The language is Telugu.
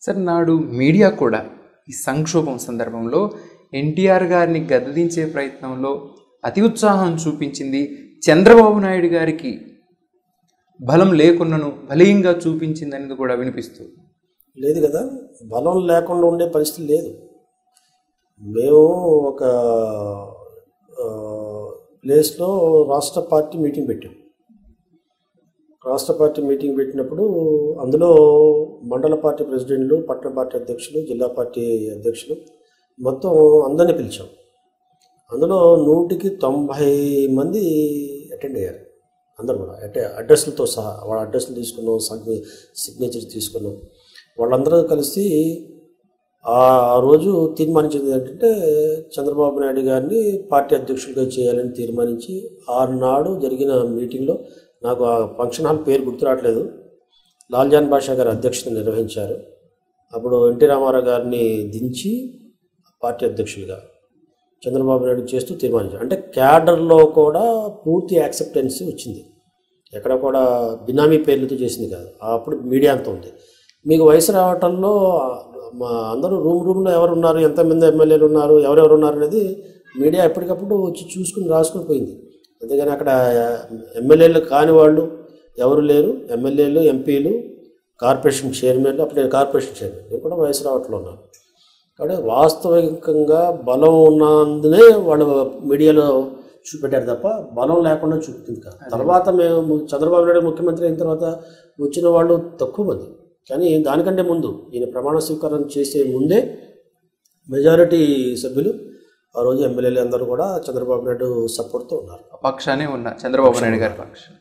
సార్ నాడు మీడియా కూడా ఈ సంక్షోభం సందర్భంలో ఎన్టీఆర్ గారిని గద్దదించే ప్రయత్నంలో అతి ఉత్సాహం చూపించింది చంద్రబాబు నాయుడు గారికి బలం లేకున్నను బలీయంగా చూపించింది అనేది కూడా వినిపిస్తుంది లేదు కదా బలం లేకుండా ఉండే పరిస్థితి లేదు మేము ఒక ఆ, ప్లేస్లో రాష్ట్ర పార్టీ మీటింగ్ పెట్టాం రాష్ట్ర పార్టీ మీటింగ్ పెట్టినప్పుడు అందులో మండల పార్టీ ప్రెసిడెంట్లు పట్టణ పార్టీ అధ్యక్షులు జిల్లా పార్టీ అధ్యక్షులు మొత్తం అందరినీ పిలిచాం అందులో నూటికి తొంభై మంది అటెండ్ అయ్యారు అందరు కూడా అంటే అడ్రస్లతో సహా వాళ్ళ అడ్రస్లు తీసుకున్నాం సిగ్నేచర్ తీసుకున్నాం వాళ్ళందరూ కలిసి ఆ రోజు తీర్మానించింది ఏంటంటే చంద్రబాబు నాయుడు గారిని పార్టీ అధ్యక్షుడిగా చేయాలని తీర్మానించి ఆనాడు జరిగిన మీటింగ్లో నాకు ఆ ఫంక్షన్ హాల్ పేరు గుర్తురావట్లేదు లాల్జాన్ బాషా గారు అధ్యక్షత నిర్వహించారు అప్పుడు ఎన్టీ రామారావు గారిని దించి పార్టీ అధ్యక్షులుగా చంద్రబాబు నాయుడు చేస్తూ తీర్మానించారు అంటే క్యాడర్లో కూడా పూర్తి యాక్సెప్టెన్స్ వచ్చింది ఎక్కడ కూడా బినామీ పేర్లతో చేసింది కాదు అప్పుడు మీడియా అంతా ఉంది మీకు వయసు రావటంలో మా అందరూ రూమ్ రూమ్లో ఎవరు ఉన్నారు ఎంతమంది ఎమ్మెల్యేలు ఉన్నారు ఎవరెవరు ఉన్నారు అనేది మీడియా ఎప్పటికప్పుడు వచ్చి చూసుకుని రాసుకుని పోయింది అంతేగాని అక్కడ ఎమ్మెల్యేలు కాని వాళ్ళు ఎవరు లేరు ఎమ్మెల్యేలు ఎంపీలు కార్పొరేషన్ చైర్మన్లు అప్పుడు నేను కార్పొరేషన్ చైర్మన్ నేను కూడా వయసు రావట్లో ఉన్నాను కాబట్టి వాస్తవికంగా బలం ఉన్నందునే వాళ్ళు మీడియాలో చూపెట్టారు తప్ప బలం లేకుండా చూపుతుంది కాదు తర్వాత మేము చంద్రబాబు నాయుడు ముఖ్యమంత్రి అయిన తర్వాత వచ్చిన వాళ్ళు తక్కువ మంది కానీ దానికంటే ముందు ఈయన ప్రమాణ స్వీకారం చేసే ముందే మెజారిటీ సభ్యులు ఆ రోజు ఎమ్మెల్యేలు అందరూ కూడా చంద్రబాబు నాయుడు సపోర్ట్తో ఉన్నారు పక్షానే ఉన్న చంద్రబాబు నాయుడు గారి పక్షం